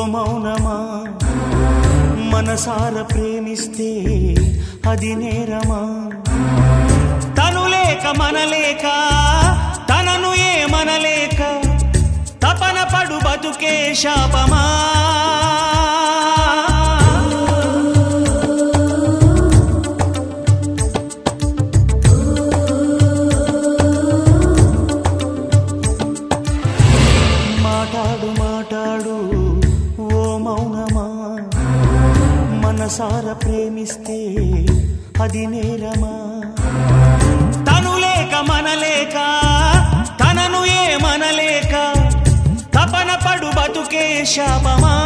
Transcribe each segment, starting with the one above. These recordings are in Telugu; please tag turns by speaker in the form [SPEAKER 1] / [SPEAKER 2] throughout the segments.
[SPEAKER 1] మౌనమా మనసార ప్రేమిస్తే అది నేరమా తను లేక మనలేక తనను ఏమనలేక తపన పడు బతుకే శాపమా మాటాడు మాటాడు ఓ మౌనమా మనసార ప్రేమిస్తే అది నేరమా తను లేక మనలేక తనను ఏమనలేక తపన పడు బతుకే శాపమా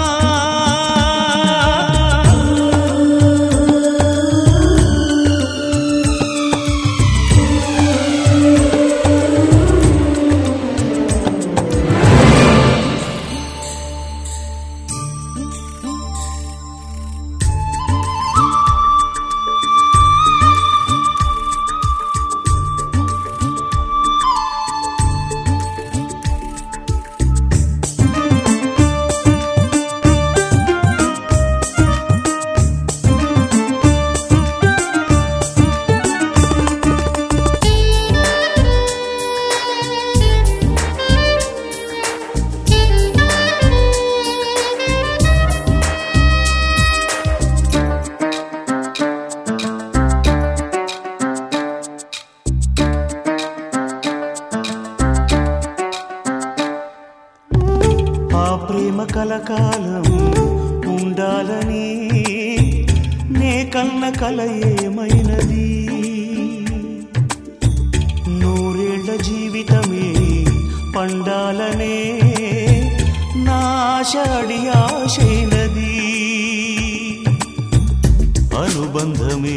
[SPEAKER 1] ఆ ప్రేమ కలకాలం ఉండాలని నే కన్న కల ఏమైనది నూరేళ్ల జీవితమే పండాలనే నాశాడి ఆశైనది అనుబంధమే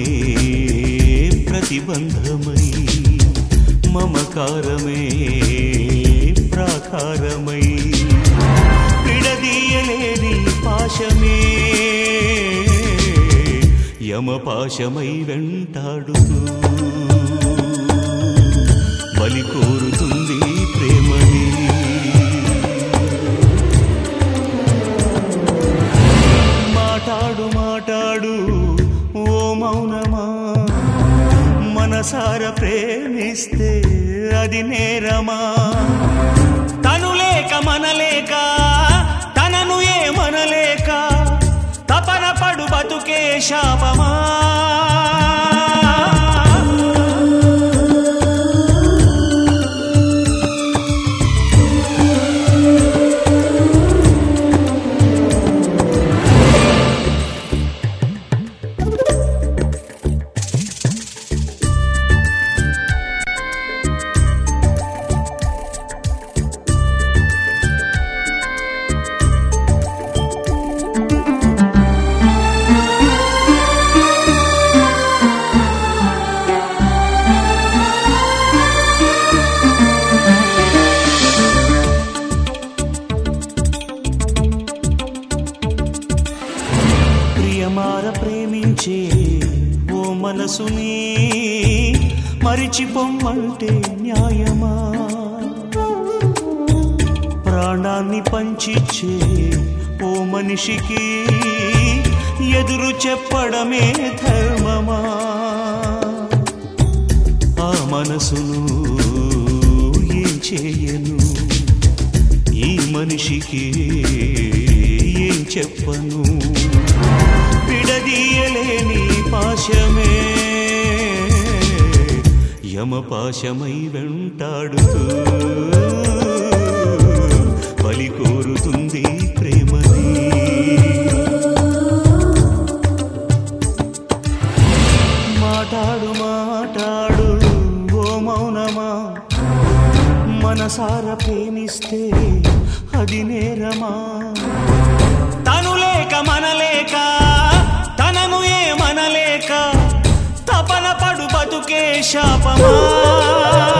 [SPEAKER 1] ప్రతిబంధమై మమకారమే ప్రాకారమై విడదీయలేని పాశమే యమపాశమై వెంటాడుతూ బలి కోరుతుంది ప్రేమని మాటాడు మాటాడు ఓ మౌనమా మనసార ప్రేమిస్తే అది నేరమా తను లేక మనలేక తనను ఏమనలేక తపన పడు బతుకే శాపమా ప్రియమార ప్రేమించే ఓ మనసుని మరిచిపోమ్మంటే న్యాయమా ప్రాణాన్ని పంచిచ్చే ఓ మనిషికి ఎదురు చెప్పడమే ధర్మమా ఆ మనసును ఏం చేయను ఈ మనిషికి ఏం చెప్పను విడదీయలేని పాశమే యమపాశమై వెంటాడుతూ బలి కోరుతుంది ప్రేమని మాటాడు మాటాడు ఓ మౌనమా మనసార ప్రేమిస్తే అది నేరమా తను లేక మనలేక తనను ఏమనలేక తపన పడు బతుకే శాపమా